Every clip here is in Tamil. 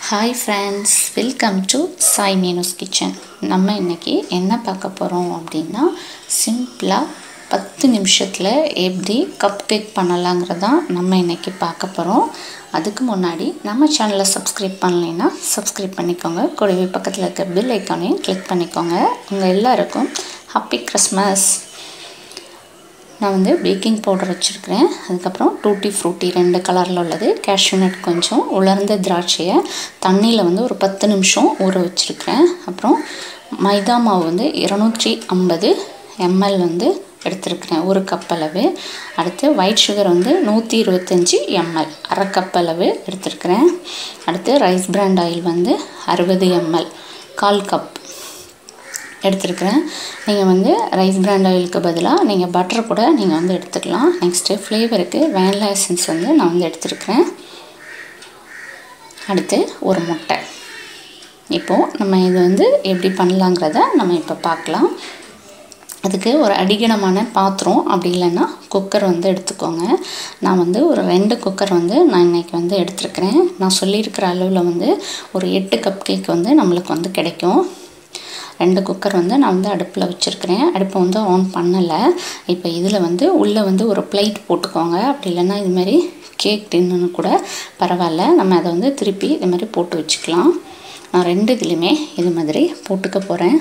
hi friends welcome to Sai Meenu's kitchen நம்ம இன்றைக்கி என்ன பார்க்க போகிறோம் அப்படின்னா சிம்பிளாக பத்து நிமிஷத்தில் எப்படி கப் கேக் பண்ணலாங்கிறதான் நம்ம இன்றைக்கி பார்க்க போகிறோம் அதுக்கு முன்னாடி நம்ம சேனலை சப்ஸ்கிரைப் பண்ணலைன்னா சப்ஸ்கிரைப் பண்ணிக்கோங்க கூடவே பக்கத்தில் இருக்க பில் ஐக்கானையும் கிளிக் பண்ணிக்கோங்க உங்கள் எல்லாருக்கும் ஹாப்பி கிறிஸ்மஸ் நான் வந்து பேக்கிங் பவுடர் வச்சுருக்கிறேன் அதுக்கப்புறம் டூட்டி ஃப்ரூட்டி ரெண்டு கலரில் உள்ளது கேஷ்யூ நட் கொஞ்சம் உலர்ந்த திராட்சையை தண்ணியில் வந்து ஒரு பத்து நிமிஷம் ஊற வச்சுருக்கிறேன் அப்புறம் மைதா மாவு வந்து இருநூற்றி ஐம்பது எம்எல் வந்து எடுத்துருக்கிறேன் ஒரு கப் அளவு அடுத்து ஒயிட் சுகர் வந்து நூற்றி இருபத்தஞ்சி எம்எல் அரை கப் அளவு எடுத்துருக்கிறேன் அடுத்து ரைஸ் பிராண்ட் ஆயில் வந்து அறுபது எம்எல் கால் கப் எடுத்துருக்கிறேன் நீங்கள் வந்து ரைஸ் பிராண்ட் ஆயிலுக்கு பதிலாக நீங்கள் பட்டர் கூட நீங்கள் வந்து எடுத்துக்கலாம் நெக்ஸ்ட்டு ஃப்ளேவருக்கு வேனிலா எசன்ஸ் வந்து நான் வந்து எடுத்துருக்கிறேன் அடுத்து ஒரு முட்டை இப்போது நம்ம இது வந்து எப்படி பண்ணலாங்கிறத நம்ம இப்போ பார்க்கலாம் அதுக்கு ஒரு அடிகனமான பாத்திரம் அப்படி இல்லைன்னா குக்கர் வந்து எடுத்துக்கோங்க நான் வந்து ஒரு ரெண்டு குக்கர் வந்து நான் இன்றைக்கி வந்து எடுத்துருக்கிறேன் நான் சொல்லியிருக்கிற அளவில் வந்து ஒரு எட்டு கப் கேக் வந்து நம்மளுக்கு வந்து கிடைக்கும் ரெண்டு குக்கர் வந்து நான் வந்து அடுப்பில் வச்சுருக்கிறேன் அடுப்பை வந்து ஆன் பண்ணலை இப்போ இதில் வந்து உள்ளே வந்து ஒரு பிளேட் போட்டுக்கோங்க அப்படி இல்லைன்னா இதுமாரி கேக் டின்னு கூட பரவாயில்ல நம்ம அதை வந்து திருப்பி இது மாதிரி போட்டு வச்சுக்கலாம் நான் ரெண்டு இதுலேயுமே இது மாதிரி போட்டுக்க போகிறேன்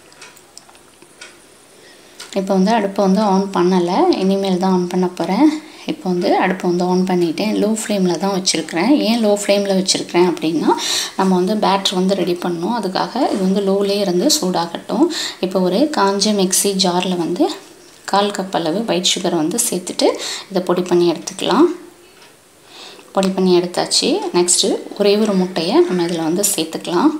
இப்போ வந்து அடுப்பை வந்து ஆன் பண்ணலை இனிமேல் தான் ஆன் பண்ண போகிறேன் இப்போ வந்து அடுப்பை வந்து ஆன் பண்ணிவிட்டேன் லோ ஃப்ளேமில் தான் வச்சுருக்கிறேன் ஏன் லோ ஃப்ளேமில் வச்சுருக்கிறேன் அப்படின்னா நம்ம வந்து பேட்ரு வந்து ரெடி பண்ணணும் அதுக்காக இது வந்து லோலே இருந்து சூடாகட்டும் இப்போ ஒரு காஞ்ச மிக்சி ஜாரில் வந்து கால் கப் அளவு ஒயிட் சுகர் வந்து சேர்த்துட்டு இதை பொடி பண்ணி எடுத்துக்கலாம் பொடி பண்ணி எடுத்தாச்சு நெக்ஸ்ட்டு ஒரே ஒரு முட்டையை நம்ம இதில் வந்து சேர்த்துக்கலாம்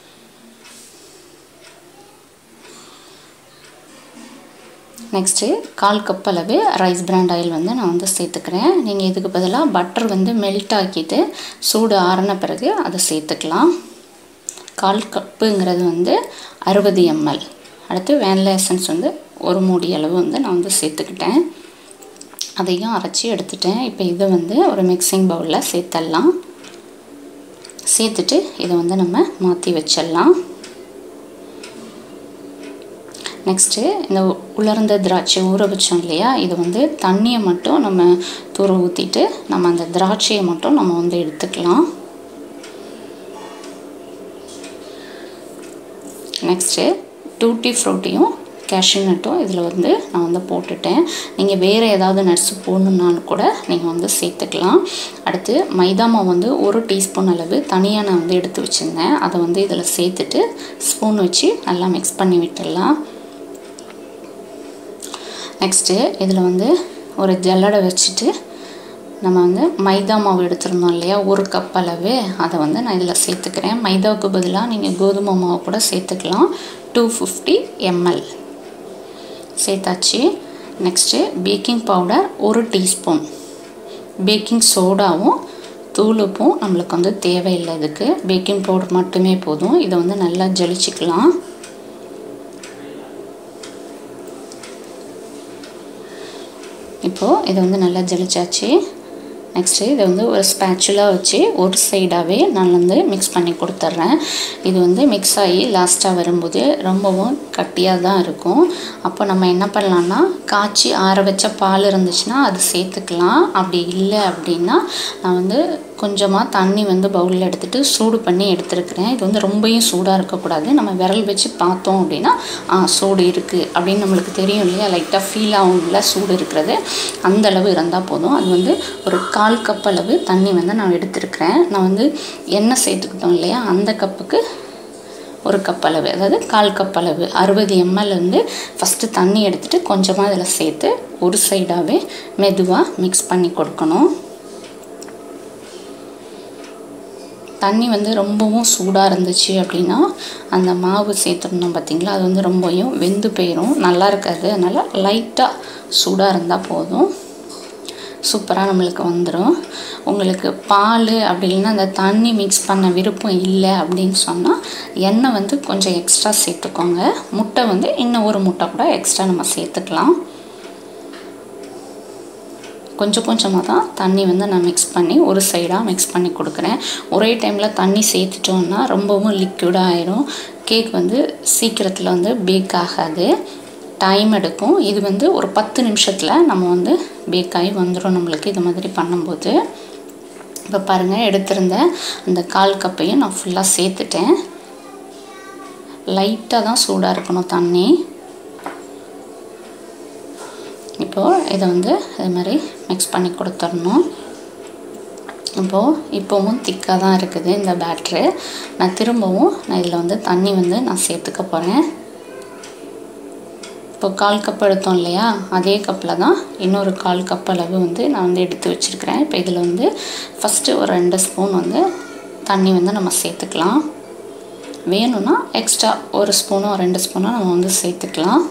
நெக்ஸ்ட்டு கால் கப் அளவு ரைஸ் பிராண்ட் ஆயில் வந்து நான் வந்து சேர்த்துக்கிறேன் நீங்கள் இதுக்கு பதிலாக பட்டர் வந்து மெல்ட் ஆக்கிட்டு சூடு ஆறின பிறகு அதை சேர்த்துக்கலாம் கால் கப்புங்கிறது வந்து அறுபது எம்எல் அடுத்து வேனிலா எசன்ஸ் வந்து ஒரு மூடி அளவு வந்து நான் வந்து சேர்த்துக்கிட்டேன் அதையும் அரைச்சி எடுத்துட்டேன் இப்போ இதை வந்து ஒரு மிக்சிங் பவுலில் சேர்த்துடலாம் சேர்த்துட்டு இதை வந்து நம்ம மாற்றி வச்சிடலாம் நெக்ஸ்ட்டு இந்த உலர்ந்த திராட்சை ஊற வச்சோம் இல்லையா இது வந்து தண்ணியை மட்டும் நம்ம தூர ஊற்றிட்டு நம்ம அந்த திராட்சையை மட்டும் நம்ம வந்து எடுத்துக்கலாம் நெக்ஸ்ட்டு டூட்டி ஃப்ரூட்டியும் கேஷ்யூ நட்டும் இதில் வந்து நான் வந்து போட்டுட்டேன் நீங்கள் வேறு ஏதாவது நட்ஸ் போடணுன்னாலும் கூட நீங்கள் வந்து சேர்த்துக்கலாம் அடுத்து மைதா மாவு வந்து ஒரு டீஸ்பூன் அளவு தனியாக நான் வந்து எடுத்து வச்சுருந்தேன் அதை வந்து இதில் சேர்த்துட்டு ஸ்பூன் வச்சு நல்லா மிக்ஸ் பண்ணி விட்டுடலாம் நெக்ஸ்ட்டு இதில் வந்து ஒரு ஜல்லடை வச்சுட்டு நம்ம வந்து மைதா மாவு எடுத்துருந்தோம் இல்லையா ஒரு கப் அளவு அதை வந்து நான் இதில் சேர்த்துக்கிறேன் மைதாவுக்கு பதிலாக நீங்கள் கோதுமை மாவு கூட சேர்த்துக்கலாம் டூ ஃபிஃப்டி எம்எல் சேர்த்தாச்சு நெக்ஸ்ட்டு பேக்கிங் பவுடர் ஒரு டீஸ்பூன் பேக்கிங் சோடாவும் தூளுப்பும் நம்மளுக்கு வந்து தேவையில்லை இதுக்கு பேக்கிங் பவுடர் மட்டுமே போதும் இதை வந்து நல்லா ஜலிச்சிக்கலாம் இப்போது இதை வந்து நல்லா ஜலிச்சாச்சு நெக்ஸ்ட்டு இதை வந்து ஒரு ஸ்பேச்சுலாக வச்சு ஒரு சைடாகவே நான் வந்து மிக்ஸ் பண்ணி கொடுத்துட்றேன் இது வந்து மிக்ஸ் ஆகி லாஸ்ட்டாக வரும்போது ரொம்பவும் கட்டியாக தான் இருக்கும் அப்போ நம்ம என்ன பண்ணலான்னா காய்ச்சி ஆற வச்ச பால் இருந்துச்சுன்னா அது சேர்த்துக்கலாம் அப்படி இல்லை அப்படின்னா நான் வந்து கொஞ்சமாக தண்ணி வந்து பவுலில் எடுத்துகிட்டு சூடு பண்ணி எடுத்துருக்கிறேன் இது வந்து ரொம்பவும் சூடாக இருக்கக்கூடாது நம்ம விரல் வச்சு பார்த்தோம் அப்படின்னா ஆ சூடு இருக்குது அப்படின்னு நம்மளுக்கு தெரியும் இல்லையா லைட்டாக ஃபீல் ஆகும்ல சூடு இருக்கிறது அந்த அளவு இருந்தால் போதும் அது வந்து ஒரு கால் கப் அளவு தண்ணி வந்து நான் எடுத்துருக்கிறேன் நான் வந்து எண்ணெய் சேர்த்துக்கிட்டோம் இல்லையா அந்த கப்புக்கு ஒரு கப் அளவு அதாவது கால் கப் அளவு அறுபது எம்எல் வந்து ஃபஸ்ட்டு தண்ணி எடுத்துகிட்டு கொஞ்சமாக அதில் சேர்த்து ஒரு சைடாகவே மெதுவாக மிக்ஸ் பண்ணி கொடுக்கணும் தண்ணி வந்து ரொம்பவும் சூடாக இருந்துச்சு அப்படின்னா அந்த மாவு சேர்த்துருந்தோம் பார்த்திங்களா அது வந்து ரொம்பவும் வெந்து போயிடும் நல்லா இருக்காது அதனால் லைட்டாக சூடாக இருந்தால் போதும் சூப்பராக நம்மளுக்கு வந்துடும் உங்களுக்கு பால் அப்படி இல்லைன்னா அந்த தண்ணி மிக்ஸ் பண்ண விருப்பம் இல்லை அப்படின்னு சொன்னால் எண்ணெய் வந்து கொஞ்சம் எக்ஸ்ட்ரா சேர்த்துக்கோங்க முட்டை வந்து இன்னும் ஒரு முட்டை கூட எக்ஸ்ட்ரா நம்ம சேர்த்துக்கலாம் கொஞ்சம் கொஞ்சமாக தான் தண்ணி வந்து நான் மிக்ஸ் பண்ணி ஒரு சைடாக மிக்ஸ் பண்ணி கொடுக்குறேன் ஒரே டைமில் தண்ணி சேர்த்துட்டோம்னா ரொம்பவும் லிக்விடாக ஆயிரும் கேக் வந்து சீக்கிரத்தில் வந்து பேக் ஆகாது டைம் எடுக்கும் இது வந்து ஒரு பத்து நிமிஷத்தில் நம்ம வந்து பேக் ஆகி வந்துடும் நம்மளுக்கு இது மாதிரி பண்ணும்போது இப்போ பாருங்கள் எடுத்திருந்த அந்த கால் கப்பையும் நான் ஃபுல்லாக சேர்த்துட்டேன் லைட்டாக தான் சூடாக இருக்கணும் தண்ணி இப்போது இதை வந்து இது மாதிரி மிக்ஸ் பண்ணி கொடுத்துடணும் இப்போது இப்போவும் திக்காக தான் இருக்குது இந்த பேட்ரு நான் திரும்பவும் நான் இதில் வந்து தண்ணி வந்து நான் சேர்த்துக்க போகிறேன் இப்போ கால் கப் எடுத்தோம் இல்லையா அதே கப்பில் தான் இன்னொரு கால் கப் அளவு வந்து நான் வந்து எடுத்து வச்சுருக்கிறேன் இப்போ இதில் வந்து ஃபஸ்ட்டு ஒரு ரெண்டு ஸ்பூன் வந்து தண்ணி வந்து நம்ம சேர்த்துக்கலாம் வேணும்னா எக்ஸ்ட்ரா ஒரு ஸ்பூனோ ரெண்டு ஸ்பூனோ நம்ம வந்து சேர்த்துக்கலாம்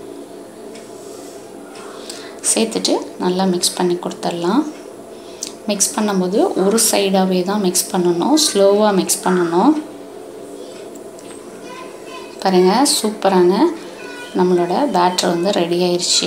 சேர்த்துட்டு நல்லா மிக்ஸ் பண்ணி கொடுத்துடலாம் மிக்ஸ் பண்ணும்போது ஒரு சைடாகவே தான் மிக்ஸ் பண்ணணும் ஸ்லோவாக மிக்ஸ் பண்ணணும் பாருங்கள் சூப்பரான நம்மளோட பேட்டர் வந்து ரெடி ஆயிடுச்சு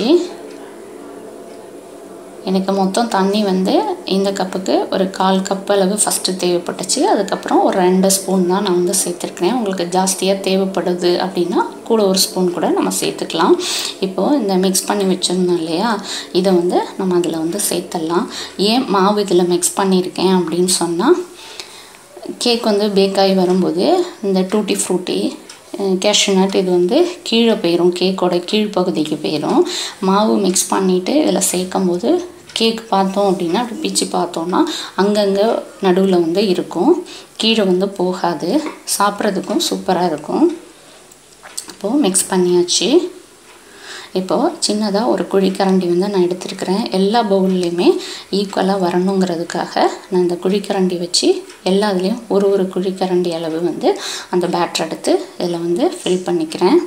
எனக்கு மொத்தம் தண்ணி வந்து இந்த கப்புக்கு ஒரு கால் கப் அளவு ஃபஸ்ட்டு தேவைப்பட்டுச்சு அதுக்கப்புறம் ஒரு ரெண்டு ஸ்பூன் தான் நான் வந்து சேர்த்துருக்கிறேன் உங்களுக்கு ஜாஸ்தியாக தேவைப்படுது அப்படின்னா கூட ஒரு ஸ்பூன் கூட நம்ம சேர்த்துக்கலாம் இப்போது இந்த மிக்ஸ் பண்ணி வச்சுருந்தோம் இல்லையா இதை வந்து நம்ம அதில் வந்து சேர்த்துடலாம் ஏன் மாவு இதில் மிக்ஸ் பண்ணியிருக்கேன் அப்படின்னு சொன்னால் கேக் வந்து பேக் ஆகி வரும்போது இந்த டூட்டி ஃப்ரூட்டி கேஷ்யூ நட் இது வந்து கீழே போயிடும் கேக்கோட கீழ்ப்பகுதிக்கு போயிடும் மாவு மிக்ஸ் பண்ணிவிட்டு இதில் சேர்க்கும் போது கேக் பார்த்தோம் அப்படின்னா அப்படி பிச்சு பார்த்தோன்னா அங்கங்கே நடுவில் வந்து இருக்கும் கீழே வந்து போகாது சாப்பிட்றதுக்கும் சூப்பராக இருக்கும் இப்போது மிக்ஸ் பண்ணியாச்சு இப்போது சின்னதாக ஒரு குழிக்கரண்டி வந்து நான் எடுத்துருக்கிறேன் எல்லா பவுல்லையுமே ஈக்குவலாக வரணுங்கிறதுக்காக நான் இந்த குழிக்கரண்டி வச்சு எல்லா இதுலேயும் ஒரு ஒரு குழிக்கரண்டி அளவு வந்து அந்த பேட்டர் எடுத்து இதில் வந்து ஃபில் பண்ணிக்கிறேன்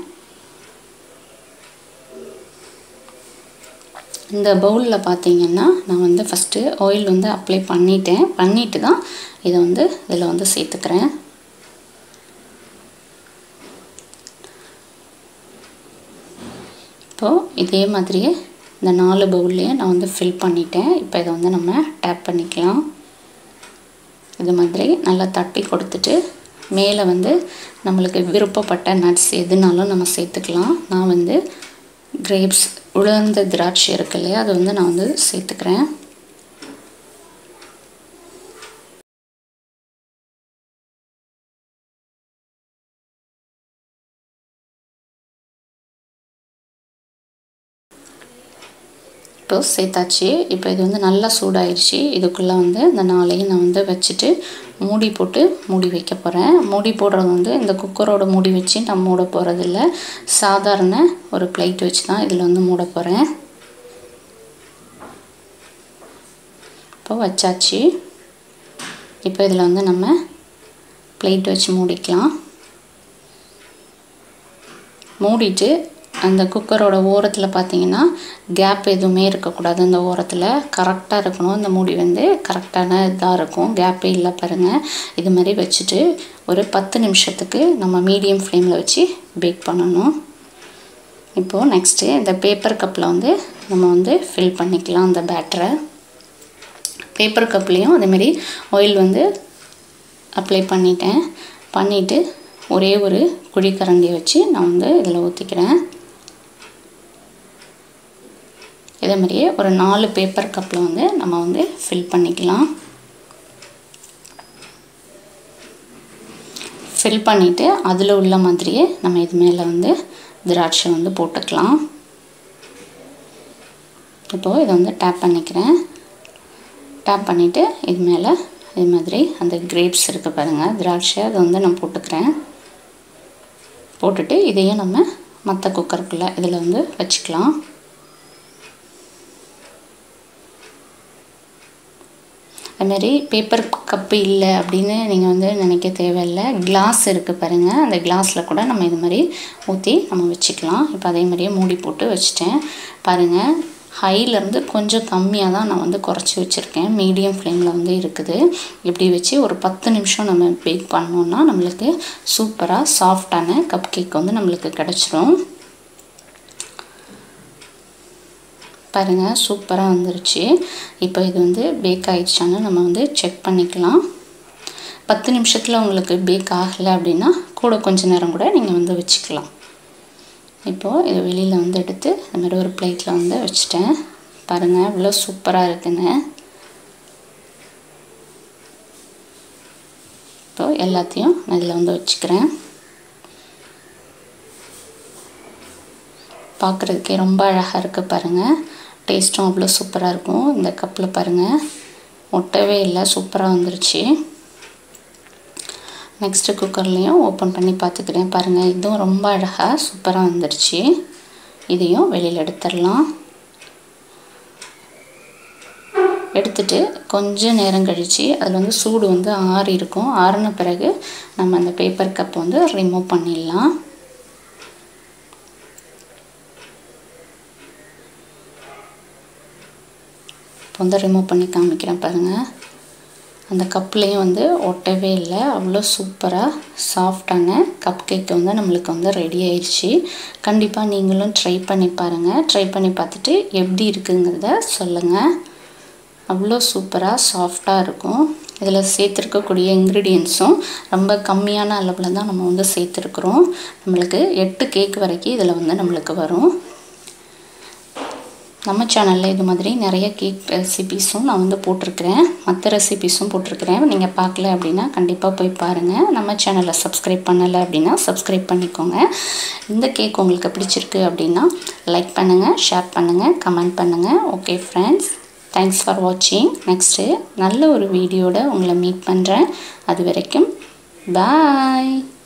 இந்த பவுலில் பார்த்தீங்கன்னா நான் வந்து ஃபஸ்ட்டு ஆயில் வந்து அப்ளை பண்ணிட்டேன் பண்ணிவிட்டு தான் இதை வந்து இதில் வந்து சேர்த்துக்கிறேன் இப்போது இதே மாதிரியே இந்த நாலு பவுல்லையும் நான் வந்து ஃபில் பண்ணிட்டேன் இப்போ இதை வந்து நம்ம டேப் பண்ணிக்கலாம் இது மாதிரி நல்லா தட்டி கொடுத்துட்டு மேலே வந்து நம்மளுக்கு விருப்பப்பட்ட நட்ஸ் எதுனாலும் நம்ம சேர்த்துக்கலாம் நான் வந்து கிரேப்ஸ் உலர்ந்த திராட்சை இருக்கு இல்லையா அதை வந்து நான் வந்து சேர்த்துக்கிறேன் இப்போ சேர்த்தாச்சு இப்போ இது வந்து நல்லா சூடாயிடுச்சு இதுக்குள்ளே வந்து இந்த நாளையும் நான் வந்து வச்சுட்டு மூடி போட்டு மூடி வைக்க போகிறேன் மூடி போடுறது வந்து இந்த குக்கரோட மூடி வச்சு நான் மூட போகிறதில்ல சாதாரண ஒரு பிளேட் வச்சு தான் இதில் வந்து மூட போகிறேன் இப்போ வச்சாச்சு இப்போ இதில் வந்து நம்ம பிளேட் வச்சு மூடிக்கலாம் மூடிட்டு அந்த குக்கரோட ஓரத்தில் பார்த்தீங்கன்னா கேப் எதுவுமே இருக்கக்கூடாது அந்த ஓரத்தில் கரெக்டாக இருக்கணும் இந்த மூடி வந்து கரெக்டான இதாக இருக்கும் கேப்பே இல்லை பாருங்கள் இது மாதிரி வச்சுட்டு ஒரு பத்து நிமிஷத்துக்கு நம்ம மீடியம் ஃப்ளேமில் வச்சு பேக் பண்ணணும் இப்போது நெக்ஸ்ட்டு இந்த பேப்பர் கப்பில் வந்து நம்ம வந்து ஃபில் பண்ணிக்கலாம் அந்த பேட்டரை பேப்பர் கப்லேயும் அதேமாரி ஆயில் வந்து அப்ளை பண்ணிட்டேன் பண்ணிவிட்டு ஒரே ஒரு குழிக்கரண்டியை வச்சு நான் வந்து இதில் ஊற்றிக்கிறேன் இதே மாதிரியே ஒரு நாலு பேப்பர் கப்பில் வந்து நம்ம வந்து ஃபில் பண்ணிக்கலாம் ஃபில் பண்ணிவிட்டு அதில் உள்ள மாதிரியே நம்ம இது மேலே வந்து திராட்சை வந்து போட்டுக்கலாம் இப்போது இதை வந்து டேப் பண்ணிக்கிறேன் டேப் பண்ணிவிட்டு இது மேலே இது மாதிரி அந்த கிரேப்ஸ் இருக்குது பாருங்கள் திராட்சை அதை வந்து நான் போட்டுக்கிறேன் போட்டுட்டு இதையும் நம்ம மற்ற குக்கருக்குள்ளே இதில் வந்து வச்சுக்கலாம் அதுமாரி பேப்பர் கப்பு இல்லை அப்படின்னு நீங்கள் வந்து நினைக்க தேவையில்லை கிளாஸ் இருக்குது பாருங்கள் அந்த கிளாஸில் கூட நம்ம இது மாதிரி ஊற்றி நம்ம வச்சுக்கலாம் இப்போ அதே மாதிரியே மூடி போட்டு வச்சுட்டேன் பாருங்கள் ஹைலேருந்து கொஞ்சம் கம்மியாக தான் நான் வந்து குறைச்சி வச்சுருக்கேன் மீடியம் ஃப்ளேமில் வந்து இருக்குது இப்படி வச்சு ஒரு பத்து நிமிஷம் நம்ம பேக் பண்ணோன்னா நம்மளுக்கு சூப்பராக சாஃப்டான கப் கேக் வந்து நம்மளுக்கு கிடச்சிரும் பாருங்கள் சூப்பராக வந்துருச்சு இப்போ இது வந்து பேக் ஆயிடுச்சான்னு நம்ம வந்து செக் பண்ணிக்கலாம் பத்து நிமிஷத்தில் உங்களுக்கு பேக் ஆகலை அப்படின்னா கூட கொஞ்ச நேரம் கூட நீங்கள் வந்து வச்சுக்கலாம் இப்போது இது வெளியில் வந்து எடுத்து இந்த மாதிரி ஒரு பிளேட்டில் வந்து வச்சுட்டேன் பாருங்கள் இவ்வளோ சூப்பராக இருக்குன்னு இப்போது எல்லாத்தையும் நான் இதில் வந்து வச்சுக்கிறேன் பார்க்குறதுக்கே ரொம்ப அழகாக இருக்குது பாருங்கள் டேஸ்ட்டும் அவ்வளோ சூப்பராக இருக்கும் இந்த கப்பில் பாருங்கள் ஒட்டவே இல்லை சூப்பராக வந்துருச்சு நெக்ஸ்ட்டு குக்கர்லேயும் ஓப்பன் பண்ணி பார்த்துக்கிறேன் பாருங்கள் இதுவும் ரொம்ப அழகாக சூப்பராக வந்துருச்சு இதையும் வெளியில் எடுத்துடலாம் எடுத்துட்டு கொஞ்சம் நேரம் கழித்து அதில் வந்து சூடு வந்து ஆறி இருக்கும் ஆறின பிறகு நம்ம அந்த பேப்பர் கப் வந்து ரிமூவ் பண்ணிடலாம் இப்போ வந்து ரிமூவ் பண்ணி காமிக்கிறேன் பாருங்கள் அந்த கப்லேயும் வந்து ஒட்டவே இல்லை அவ்வளோ சூப்பராக சாஃப்டான கப் கேக் வந்து நம்மளுக்கு வந்து ரெடி ஆயிடுச்சு கண்டிப்பாக நீங்களும் ட்ரை பண்ணி பாருங்கள் ட்ரை பண்ணி பார்த்துட்டு எப்படி இருக்குங்கிறத சொல்லுங்கள் அவ்வளோ சூப்பராக சாஃப்டாக இருக்கும் இதில் சேர்த்துருக்கக்கூடிய இன்க்ரீடியன்ஸும் ரொம்ப கம்மியான அளவில் தான் நம்ம வந்து சேர்த்துருக்குறோம் நம்மளுக்கு எட்டு கேக் வரைக்கும் இதில் வந்து நம்மளுக்கு வரும் நம்ம சேனலில் இது மாதிரி நிறைய கேக் ரெசிபீஸும் நான் வந்து போட்டிருக்கிறேன் மற்ற ரெசிபீஸும் போட்டிருக்கிறேன் நீங்கள் பார்க்கல அப்படின்னா கண்டிப்பாக போய் பாருங்கள் நம்ம சேனலை சப்ஸ்கிரைப் பண்ணலை அப்படின்னா சப்ஸ்கிரைப் பண்ணிக்கோங்க இந்த கேக் உங்களுக்கு பிடிச்சிருக்கு அப்படின்னா லைக் பண்ணுங்கள் ஷேர் பண்ணுங்கள் கமெண்ட் பண்ணுங்கள் ஓகே ஃப்ரெண்ட்ஸ் தேங்க்ஸ் ஃபார் வாட்சிங் நெக்ஸ்ட்டு நல்ல ஒரு வீடியோட உங்களை மீட் பண்ணுறேன் அது வரைக்கும் பாய்